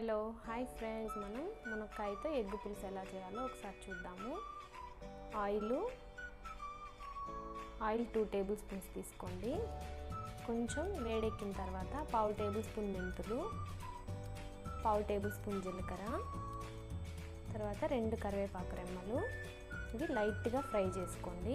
hello hi friends మనం మునక్కాయతో egg పులుసు ఎలా చేయాలో ఒకసారి చూద్దాము oil oil two tablespoons తీసుకోండి కొంచెం వేడెక్కిన తర్వాత పావు టేబుల్ స్పూన్ మెంతులు పావు టేబుల్ స్పూన్ జీలకర్ర తర్వాత రెండు కరివేపాకు రెమ్మలు ఇవి లైట్గా ఫ్రై చేసుకోండి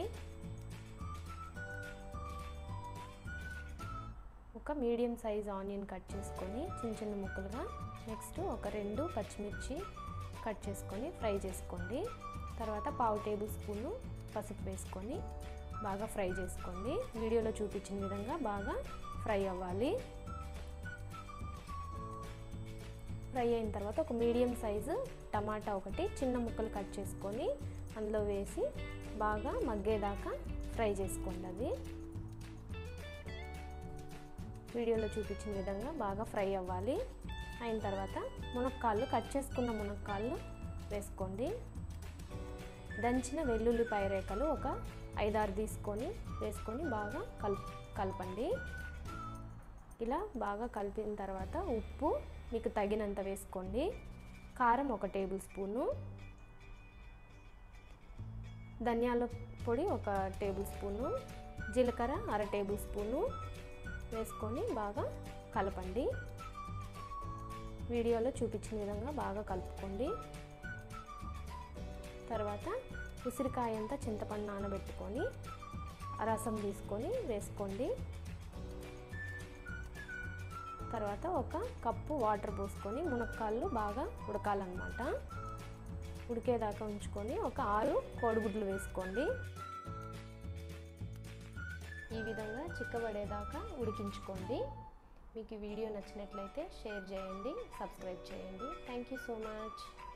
ఒక మీడియం సైజ్ ఆనియన్ కట్ చేసుకొని చిన్న చిన్న ముక్కలుగా నెక్స్ట్ ఒక రెండు పచ్చిమిర్చి కట్ చేసుకొని ఫ్రై చేసుకోండి తర్వాత పావు టేబుల్ స్పూను పసుపు వేసుకొని బాగా ఫ్రై చేసుకోండి వీడియోలో చూపించిన విధంగా బాగా ఫ్రై అవ్వాలి ఫ్రై అయిన తర్వాత ఒక మీడియం సైజు టమాటా ఒకటి చిన్న ముక్కలు కట్ చేసుకొని అందులో వేసి బాగా మగ్గేదాకా ఫ్రై చేసుకోండి అది వీడియోలో చూపించిన విధంగా బాగా ఫ్రై అవ్వాలి అయిన తర్వాత మునక్కాళ్ళు కట్ చేసుకున్న మునక్కాళ్ళు వేసుకోండి దంచిన వెల్లుల్లిపాయ రేఖలు ఒక ఐదారు తీసుకొని వేసుకొని బాగా కల్ కలపండి ఇలా బాగా కలిపిన తర్వాత ఉప్పు మీకు తగినంత వేసుకోండి కారం ఒక టేబుల్ స్పూను ధనియాల పొడి ఒక టేబుల్ స్పూను జీలకర్ర అర టేబుల్ స్పూను వేసుకొని బాగా కలపండి వీడియోలో చూపించిన విధంగా బాగా కలుపుకోండి తర్వాత ఉసిరికాయ అంతా చింతపండు నానబెట్టుకొని రసం తీసుకొని వేసుకోండి తర్వాత ఒక కప్పు వాటర్ పోసుకొని మునక్కాళ్ళు బాగా ఉడకాలన్నమాట ఉడికేదాకా ఉంచుకొని ఒక ఆరు కోడిగుడ్లు వేసుకోండి ఈ విధంగా చిక్కబడేదాకా ఉడికించుకోండి మీకు ఈ వీడియో నచ్చినట్లయితే షేర్ చేయండి సబ్స్క్రైబ్ చేయండి థ్యాంక్ యూ సో మచ్